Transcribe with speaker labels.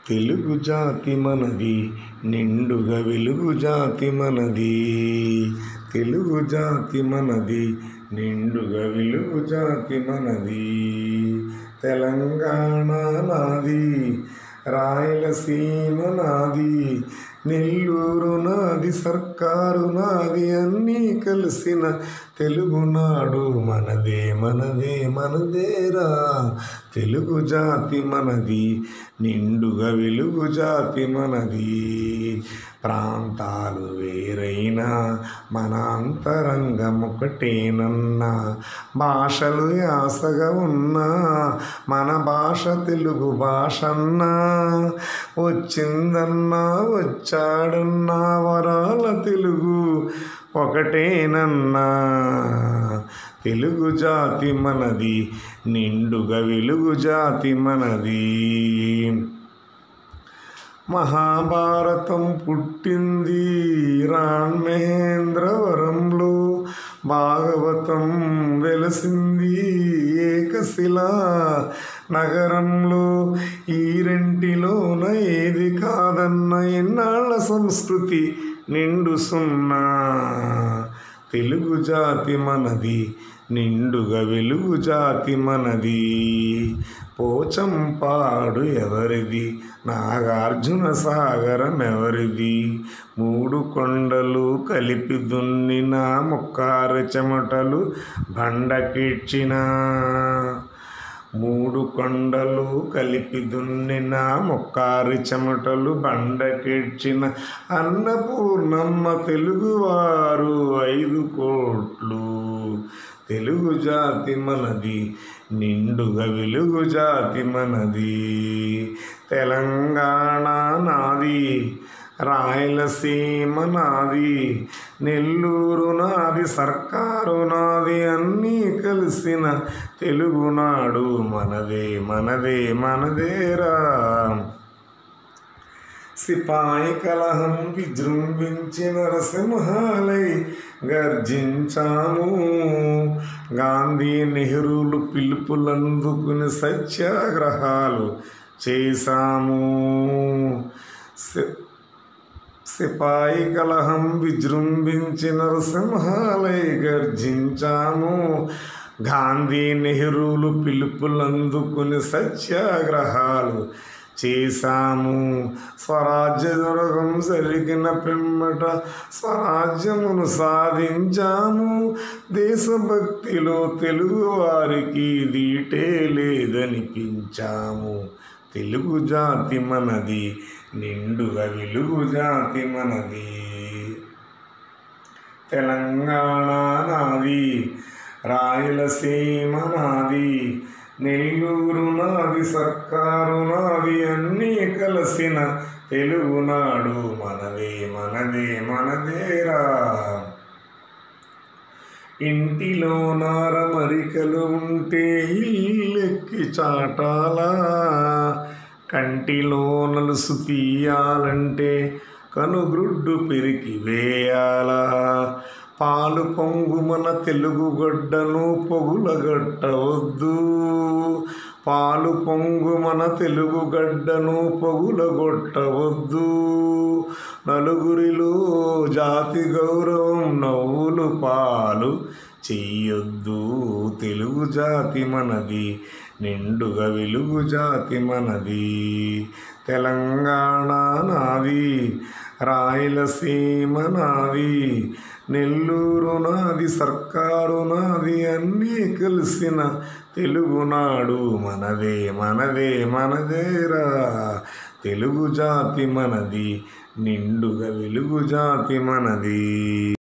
Speaker 1: తెలుగు జాతి మనది నిండుగా వెలుగు జాతి మనది తెలుగు జాతి మనది నిండుగా వెలుగు జాతి మనది తెలంగాణ నాది రాయలసీమ నాది నెల్లూరు నాది సర్కారు నాది అన్నీ కలిసిన తెలుగునాడు మనదే మనదే మనదేరా తెలుగు జాతి మనది నిండుగా వెలుగు జాతి మనది ప్రాంతాలు వేరైనా మన అంతరంగం ఒకటేనన్నా భాషలు యాసగా ఉన్నా మన భాష తెలుగు భాష అన్నా వచ్చిందన్నా వచ్చాడన్నా వరాల తెలుగు ఒకటేనన్నా తెలుగు జాతి మనది నిండుగా వెలుగు జాతి మనది మహాభారతం పుట్టింది రాణ్ మహేంద్రవరంలో భాగవతం వెలసింది ఏకశిలా నగరంలో ఈ రెంటిలోన ఏది కాదన్న ఎన్నాళ్ళ సంస్కృతి నిండు సున్నా తెలుగు జాతి మనది నిండుగా వెలుగు జాతి మనది పోచంపాడు ఎవరిది నాగార్జున సాగరం ఎవరిది మూడు కొండలు కలిపి దున్నిన ముక్కారు చెమటలు బండకిచ్చిన మూడు కొండలు కలిపి దున్నిన ముక్కారు చెమటలు బండకిచ్చిన అన్నపూర్ణమ్మ తెలుగువారు ఐదు కోట్లు తెలుగు జాతి మనది నిండుగా వెలుగు జాతి మనది తెలంగాణ నాది రాయలసీమ నాది నెల్లూరు నాది సర్కారు నాది అన్నీ కలిసిన తెలుగునాడు మనదే మనదే మనదేరా సిపాయి కలహం విజృంభించిన నరసింహాలై గర్జించాము గాంధీ నెహ్రూలు పిలుపులందుకుని సత్యాగ్రహాలు చేశాము సి- సిపాయి కలహం విజృంభించిన నరసింహాలై గర్జించాము గాంధీ నెహ్రూలు పిలుపులందుకుని సత్యాగ్రహాలు చేశాము స్వరాజ్య దురగం జరిగిన పిమ్మట స్వరాజ్యమును సాధించాము దేశభక్తిలో తెలుగు వారికి దీటే లేదనిపించాము తెలుగు జాతి మనది నిండుగా వెలుగు జాతి మనది తెలంగాణ నాది రాయలసీమ నాది నెల్లూరు నాది సర్కారు నాది అన్నీ కలిసిన తెలుగునాడు మనదే మనదే మనదేరా ఇంటిలో నారమరికలు ఉంటే ఇల్లెక్కి చాటాలా కంటిలో నలుసు తీయాలంటే కనుగ్రుడ్డు పెరికి వేయాలా పాలు పొంగు మన తెలుగు గడ్డను పొగులగట్టవద్దు పాలు పొంగు మన తెలుగు గడ్డను పొగులగొట్టవద్దు నలుగురిలో జాతి గౌరవం నవ్వులు పాలు చెయ్యొద్దు తెలుగు జాతి మనది నిండుగా వెలుగు జాతి మనది తెలంగాణ నాది రాయలసీమ నాది నెల్లూరు నాది సర్కారు నాది అన్నీ కలిసిన తెలుగునాడు మనదే మనదే మనదేరా తెలుగు జాతి మనది నిండుగా వెలుగు జాతి మనది